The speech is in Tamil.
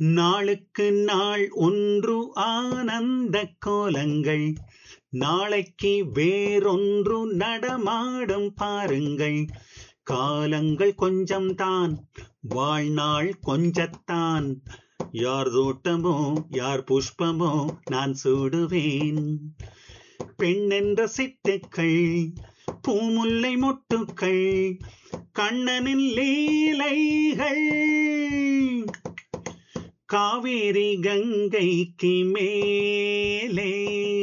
நாளுக்கு நாள் ஒன்று ஆனந்த கோலங்கள் நாளைக்கு வேறொன்று நடமாடும் பாருங்கள் காலங்கள் கொஞ்சம்தான் வாழ்நாள் கொஞ்சத்தான் யார் தோட்டமோ யார் புஷ்பமோ நான் சூடுவேன் பெண்ணென்ற சிட்டுக்கள் பூமுல்லை மொட்டுக்கள் கண்ணனின் லீலைகள் காவேரி கங்கைக்கு மேலே